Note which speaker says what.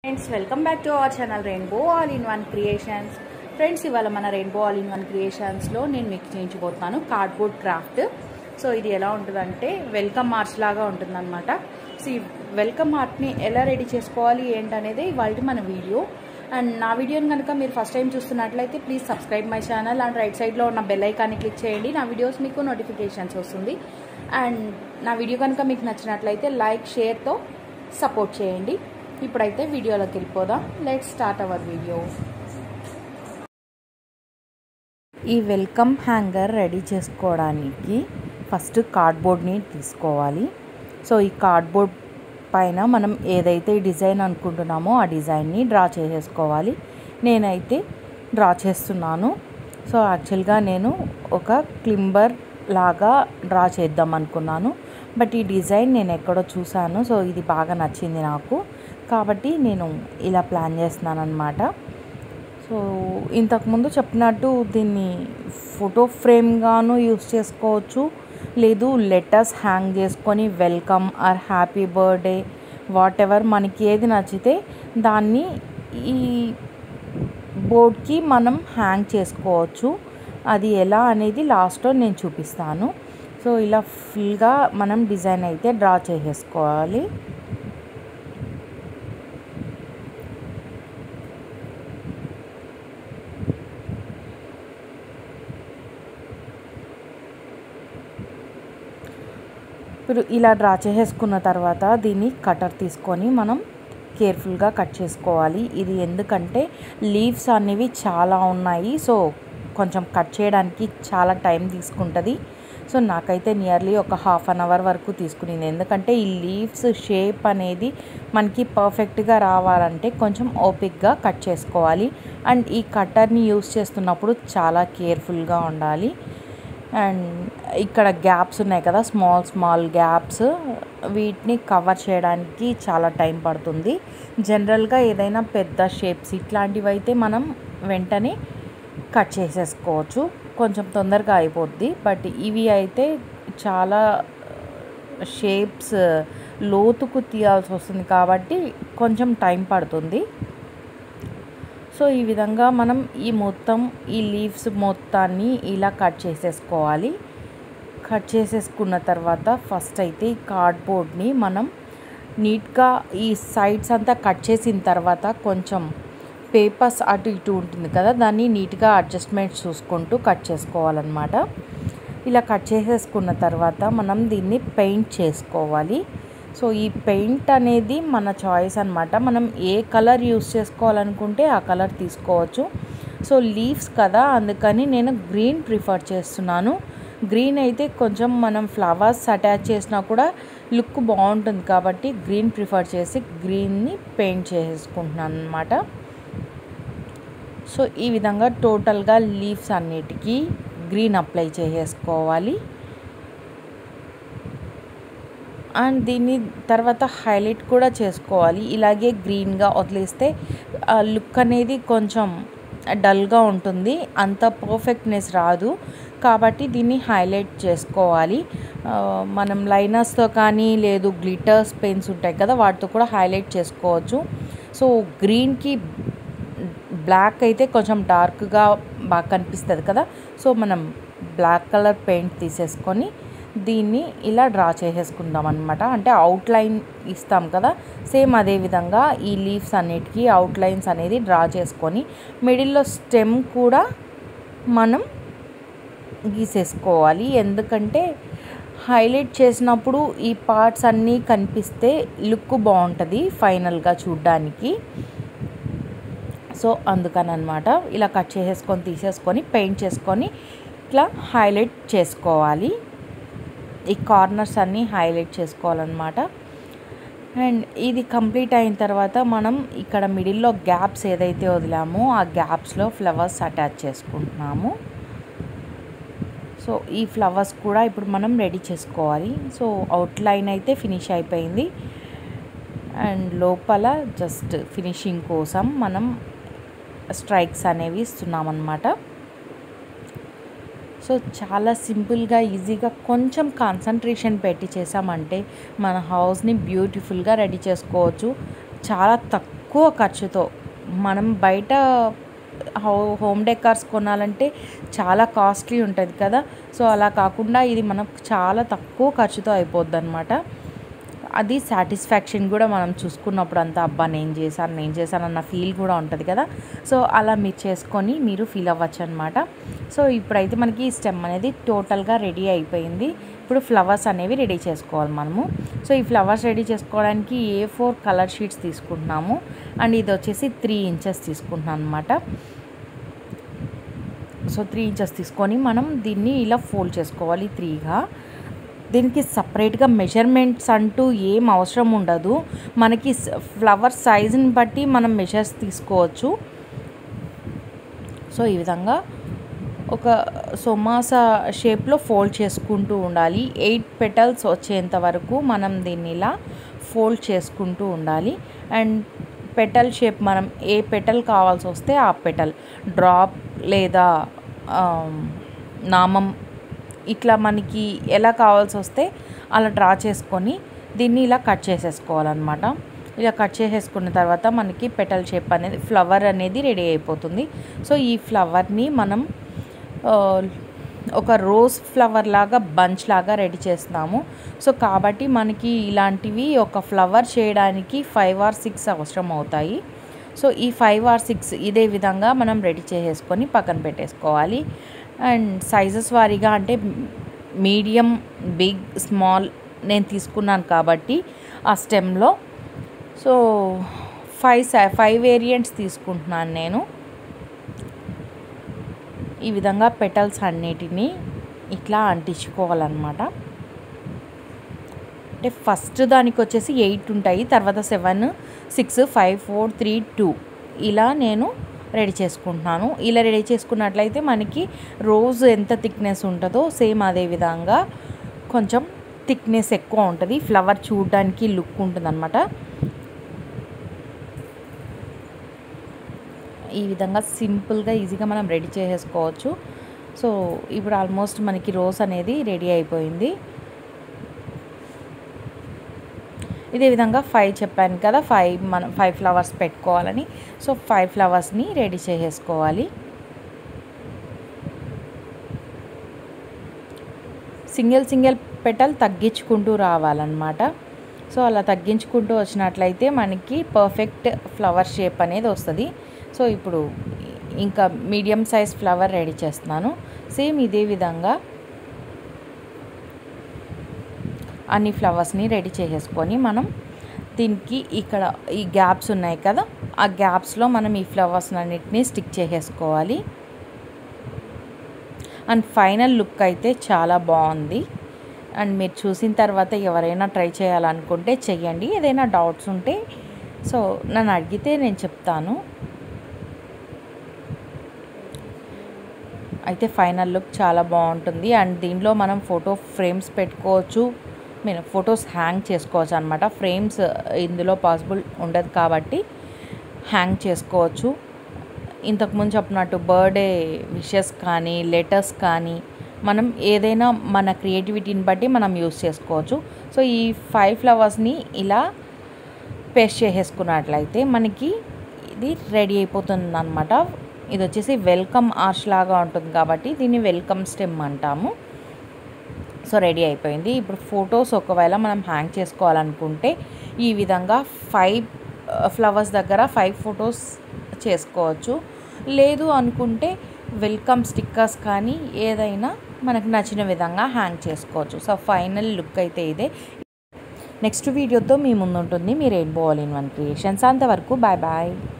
Speaker 1: friends welcome back to our channel rainbow all in one creations friends ఇవాళ మన rainbow all in one క్రియేషన్స్లో నేను మీకు చేయించబోతున్నాను cardboard craft so ఇది ఎలా ఉంటుందంటే వెల్కమ్ మార్చ్ లాగా ఉంటుందన్నమాట సో ఈ వెల్కమ్ ఆర్ట్ని ఎలా రెడీ చేసుకోవాలి ఏంటనేది ఇవాళ మన వీడియో అండ్ నా వీడియోని కనుక మీరు ఫస్ట్ టైం చూస్తున్నట్లయితే please subscribe my channel and right సైడ్లో ఉన్న బెల్ ఐకాన్ని క్లిక్ చేయండి నా వీడియోస్ మీకు నోటిఫికేషన్స్ వస్తుంది అండ్ నా వీడియో కనుక మీకు నచ్చినట్లయితే లైక్ షేర్తో సపోర్ట్ చేయండి ఇప్పుడైతే వీడియోలోకి వెళ్ళిపోదాం లెట్ స్టార్ట్ అవర్ వీడియో ఈ వెల్కమ్ హ్యాంగర్ రెడీ చేసుకోవడానికి ఫస్ట్ కార్డ్బోర్డ్ని తీసుకోవాలి సో ఈ కార్డ్బోర్డ్ పైన మనం ఏదైతే డిజైన్ అనుకుంటున్నామో ఆ డిజైన్ని డ్రా చేసేసుకోవాలి నేనైతే డ్రా చేస్తున్నాను సో యాక్చువల్గా నేను ఒక క్లింబర్ లాగా డ్రా చేద్దాం అనుకున్నాను బట్ ఈ డిజైన్ నేను ఎక్కడో చూశాను సో ఇది బాగా నచ్చింది నాకు కాబట్టి నేను ఇలా ప్లాన్ చేస్తున్నాను అనమాట సో ఇంతకుముందు చెప్పినట్టు దీన్ని ఫోటో ఫ్రేమ్గాను యూస్ చేసుకోవచ్చు లేదు లెటర్స్ హ్యాంగ్ చేసుకొని welcome or happy birthday whatever మనకి ఏది నచ్చితే దాన్ని ఈ బోర్డ్కి మనం హ్యాంగ్ చేసుకోవచ్చు అది ఎలా అనేది లాస్ట్లో నేను చూపిస్తాను సో ఇలా ఫుల్గా మనం డిజైన్ అయితే డ్రా చేసేసుకోవాలి ఇప్పుడు ఇలా డ్రా చేసేసుకున్న తర్వాత దీన్ని కటర్ తీసుకొని మనం కేర్ఫుల్గా కట్ చేసుకోవాలి ఇది ఎందుకంటే లీవ్స్ అనేవి చాలా ఉన్నాయి సో కొంచెం కట్ చేయడానికి చాలా టైం తీసుకుంటుంది సో నాకైతే నియర్లీ ఒక హాఫ్ అన్ అవర్ వరకు తీసుకునింది ఎందుకంటే ఈ లీవ్స్ షేప్ అనేది మనకి పర్ఫెక్ట్గా రావాలంటే కొంచెం ఓపిక్గా కట్ చేసుకోవాలి అండ్ ఈ కట్టర్ని యూస్ చేస్తున్నప్పుడు చాలా కేర్ఫుల్గా ఉండాలి అండ్ ఇక్కడ గ్యాప్స్ ఉన్నాయి కదా స్మాల్ స్మాల్ గ్యాప్స్ వీటిని కవర్ చేయడానికి చాలా టైం పడుతుంది జనరల్గా ఏదైనా పెద్ద షేప్స్ ఇట్లాంటివి అయితే మనం వెంటనే కట్ చేసేసుకోవచ్చు కొంచెం తొందరగా అయిపోద్ది బట్ ఇవి అయితే చాలా షేప్స్ లోతుకు తీయాల్సి వస్తుంది కాబట్టి కొంచెం టైం పడుతుంది సో ఈ విధంగా మనం ఈ మొత్తం ఈ లీవ్స్ మొత్తాన్ని ఇలా కట్ చేసేసుకోవాలి కట్ చేసేసుకున్న తర్వాత ఫస్ట్ అయితే ఈ కార్డ్బోర్డ్ని మనం నీట్గా ఈ సైడ్స్ అంతా కట్ చేసిన తర్వాత కొంచెం పేపర్స్ అటు ఇటు ఉంటుంది కదా దాన్ని నీట్గా అడ్జస్ట్మెంట్స్ చూసుకుంటూ కట్ చేసుకోవాలన్నమాట ఇలా కట్ చేసేసుకున్న తర్వాత మనం దీన్ని పెయింట్ చేసుకోవాలి సో ఈ పెయింట్ అనేది మన చాయిస్ అనమాట మనం ఏ కలర్ యూస్ చేసుకోవాలనుకుంటే ఆ కలర్ తీసుకోవచ్చు సో లీవ్స్ కదా అందుకని నేను గ్రీన్ ప్రిఫర్ చేస్తున్నాను గ్రీన్ అయితే కొంచెం మనం ఫ్లవర్స్ అటాచ్ చేసినా కూడా లుక్ బాగుంటుంది కాబట్టి గ్రీన్ ప్రిఫర్ చేసి గ్రీన్ని పెయింట్ చేసుకుంటున్నాను అనమాట సో ఈ విధంగా టోటల్గా లీవ్స్ అన్నిటికీ గ్రీన్ అప్లై చేసేసుకోవాలి అండ్ దీన్ని తర్వాత హైలైట్ కూడా చేసుకోవాలి ఇలాగే గ్రీన్గా వదిలేస్తే లుక్ అనేది కొంచెం డల్గా ఉంటుంది అంత పర్ఫెక్ట్నెస్ రాదు కాబట్టి దీన్ని హైలైట్ చేసుకోవాలి మనం లైనర్స్తో కానీ లేదు గ్లిటర్స్ పెన్స్ ఉంటాయి కదా వాటితో కూడా హైలైట్ చేసుకోవచ్చు సో గ్రీన్కి బ్లాక్ అయితే కొంచెం డార్క్గా బాగా కనిపిస్తుంది కదా సో మనం బ్లాక్ కలర్ పెయింట్ తీసేసుకొని దీన్ని ఇలా డ్రా చేసేసుకుందాం అనమాట అంటే అవుట్లైన్ ఇస్తాం కదా సేమ్ అదే విధంగా ఈ లీవ్స్ అన్నిటికీ అవుట్లైన్స్ అనేది డ్రా చేసుకొని మిడిల్లో స్టెమ్ కూడా మనం గీసేసుకోవాలి ఎందుకంటే హైలైట్ చేసినప్పుడు ఈ పార్ట్స్ అన్నీ కనిపిస్తే లుక్ బాగుంటుంది ఫైనల్గా చూడ్డానికి సో అందుకని అనమాట ఇలా కట్ చేసేసుకొని తీసేసుకొని పెయింట్ చేసుకొని ఇట్లా హైలైట్ చేసుకోవాలి ఈ కార్నర్స్ అన్నీ హైలైట్ చేసుకోవాలన్నమాట అండ్ ఇది కంప్లీట్ అయిన తర్వాత మనం ఇక్కడ మిడిల్లో గ్యాప్స్ ఏదైతే వదిలామో ఆ గ్యాప్స్లో ఫ్లవర్స్ అటాచ్ చేసుకుంటున్నాము సో ఈ ఫ్లవర్స్ కూడా ఇప్పుడు మనం రెడీ చేసుకోవాలి సో అవుట్లైన్ అయితే ఫినిష్ అయిపోయింది అండ్ లోపల జస్ట్ ఫినిషింగ్ కోసం మనం స్ట్రైక్స్ అనేవి ఇస్తున్నామన్నమాట సో చాలా సింపుల్గా ఈజీగా కొంచెం కాన్సన్ట్రేషన్ పెట్టి చేసామంటే మన హౌస్ని బ్యూటిఫుల్గా రెడీ చేసుకోవచ్చు చాలా తక్కువ తక్కువ ఖర్చుతో మనం బయట హో హోమ్ డెకార్స్ కొనాలంటే చాలా కాస్ట్లీ ఉంటుంది కదా సో అలా కాకుండా ఇది మనకు చాలా తక్కువ ఖర్చుతో అయిపోద్ది అనమాట అది సాటిస్ఫాక్షన్ కూడా మనం చూసుకున్నప్పుడు అంతా అబ్బా నేను చేశాను నేను చేశాను అన్న ఫీల్ కూడా ఉంటుంది కదా సో అలా మీరు చేసుకొని మీరు ఫీల్ అవ్వచ్చు అనమాట సో ఇప్పుడైతే మనకి ఈ స్టెమ్ అనేది టోటల్గా రెడీ అయిపోయింది ఇప్పుడు ఫ్లవర్స్ అనేవి రెడీ చేసుకోవాలి మనము సో ఈ ఫ్లవర్స్ రెడీ చేసుకోవడానికి ఏ ఫోర్ కలర్ షీట్స్ తీసుకుంటున్నాము అండ్ ఇది వచ్చేసి త్రీ ఇంచెస్ తీసుకుంటున్నాను అనమాట సో త్రీ ఇంచెస్ తీసుకొని మనం దీన్ని ఇలా ఫోల్డ్ చేసుకోవాలి త్రీగా దీనికి సపరేట్గా మెజర్మెంట్స్ అంటూ ఏం అవసరం ఉండదు మనకి ఫ్లవర్ సైజుని బట్టి మనం మెజర్స్ తీసుకోవచ్చు సో ఈ విధంగా ఒక సొమాస షేప్లో ఫోల్డ్ చేసుకుంటూ ఉండాలి ఎయిట్ పెటల్స్ వచ్చేంత వరకు మనం దీన్ని ఇలా ఫోల్డ్ చేసుకుంటూ ఉండాలి అండ్ పెటల్ షేప్ మనం ఏ పెటల్ కావాల్సి వస్తే ఆ పెటల్ డ్రాప్ లేదా నామం ఇట్లా మనకి ఎలా కావాల్సి వస్తే అలా డ్రా చేసుకొని దీన్ని ఇలా కట్ చేసేసుకోవాలన్నమాట ఇలా కట్ చేసేసుకున్న తర్వాత మనకి పెటల్ షేప్ అనేది ఫ్లవర్ అనేది రెడీ అయిపోతుంది సో ఈ ఫ్లవర్ని మనం ఒక రోజ్ ఫ్లవర్ లాగా బంచ్ లాగా రెడీ చేస్తాము సో కాబట్టి మనకి ఇలాంటివి ఒక ఫ్లవర్ చేయడానికి ఫైవ్ ఆర్ సిక్స్ అవసరం అవుతాయి సో ఈ ఫైవ్ ఆర్ సిక్స్ ఇదే విధంగా మనం రెడీ చేసేసుకొని పక్కన పెట్టేసుకోవాలి అండ్ సైజెస్ వారీగా అంటే మీడియం బిగ్ స్మాల్ నేను తీసుకున్నాను కాబట్టి ఆ స్టెమ్లో సో ఫైవ్ ఫైవ్ వేరియంట్స్ తీసుకుంటున్నాను నేను ఈ విధంగా పెటల్స్ అన్నిటినీ ఇట్లా అంటించుకోవాలన్నమాట అంటే ఫస్ట్ దానికి వచ్చేసి ఎయిట్ ఉంటాయి తర్వాత seven six five four three two ఇలా నేను రెడీ చేసుకుంటున్నాను ఇలా రెడీ చేసుకున్నట్లయితే మనకి రోజు ఎంత థిక్నెస్ ఉంటుందో సేమ్ అదే విధంగా కొంచెం థిక్నెస్ ఎక్కువ ఉంటుంది ఫ్లవర్ చూడడానికి లుక్ ఉంటుంది అనమాట ఈ విధంగా సింపుల్గా ఈజీగా మనం రెడీ చేసేసుకోవచ్చు సో ఇప్పుడు ఆల్మోస్ట్ మనకి రోస్ అనేది రెడీ అయిపోయింది ఇదే విధంగా ఫైవ్ చెప్పాను కదా ఫైవ్ మనం ఫైవ్ ఫ్లవర్స్ పెట్టుకోవాలని సో ఫైవ్ ఫ్లవర్స్ని రెడీ చేసేసుకోవాలి సింగిల్ సింగిల్ పెటల్ తగ్గించుకుంటూ రావాలన్నమాట సో అలా తగ్గించుకుంటూ వచ్చినట్లయితే మనకి పర్ఫెక్ట్ ఫ్లవర్ షేప్ అనేది వస్తుంది సో ఇప్పుడు ఇంకా మీడియం సైజ్ ఫ్లవర్ రెడీ చేస్తున్నాను సేమ్ ఇదే విధంగా అన్ని ఫ్లవర్స్ని రెడీ చేసేసుకొని మనం దీనికి ఇక్కడ ఈ గ్యాప్స్ ఉన్నాయి కదా ఆ గ్యాప్స్లో మనం ఈ ఫ్లవర్స్ అన్నిటినీ స్టిక్ చేసేసుకోవాలి అండ్ ఫైనల్ లుక్ అయితే చాలా బాగుంది అండ్ మీరు చూసిన తర్వాత ఎవరైనా ట్రై చేయాలనుకుంటే చెయ్యండి ఏదైనా డౌట్స్ ఉంటే సో నన్ను అడిగితే నేను చెప్తాను అయితే ఫైనల్ లుక్ చాలా బాగుంటుంది అండ్ దీనిలో మనం ఫోటో ఫ్రేమ్స్ పెట్టుకోవచ్చు మీరు ఫొటోస్ హ్యాంగ్ చేసుకోవచ్చు అనమాట ఫ్రేమ్స్ ఇందులో పాసిబుల్ ఉండదు కాబట్టి హ్యాంగ్ చేసుకోవచ్చు ఇంతకుముందు చెప్పినట్టు బర్త్డే విషెస్ కానీ లెటర్స్ కానీ మనం ఏదైనా మన క్రియేటివిటీని బట్టి మనం యూస్ చేసుకోవచ్చు సో ఈ ఫైవ్ ఫ్లవర్స్ని ఇలా పేస్ట్ చేసేసుకున్నట్లయితే మనకి ఇది రెడీ అయిపోతుంది అనమాట ఇది వచ్చేసి వెల్కమ్ ఆర్చ్ లాగా ఉంటుంది కాబట్టి దీన్ని వెల్కమ్ స్టెమ్ అంటాము సో రెడీ అయిపోయింది ఇప్పుడు ఫొటోస్ ఒకవేళ మనం హ్యాంగ్ చేసుకోవాలనుకుంటే ఈ విధంగా ఫైవ్ ఫ్లవర్స్ దగ్గర ఫైవ్ ఫొటోస్ చేసుకోవచ్చు లేదు అనుకుంటే వెల్కమ్ స్టిక్కర్స్ కానీ ఏదైనా మనకు నచ్చిన విధంగా హ్యాంగ్ చేసుకోవచ్చు సో ఫైనల్ లుక్ అయితే ఇదే నెక్స్ట్ వీడియోతో మీ ముందు ఉంటుంది మీ rainbow all in one creations అంతవరకు బాయ్ బాయ్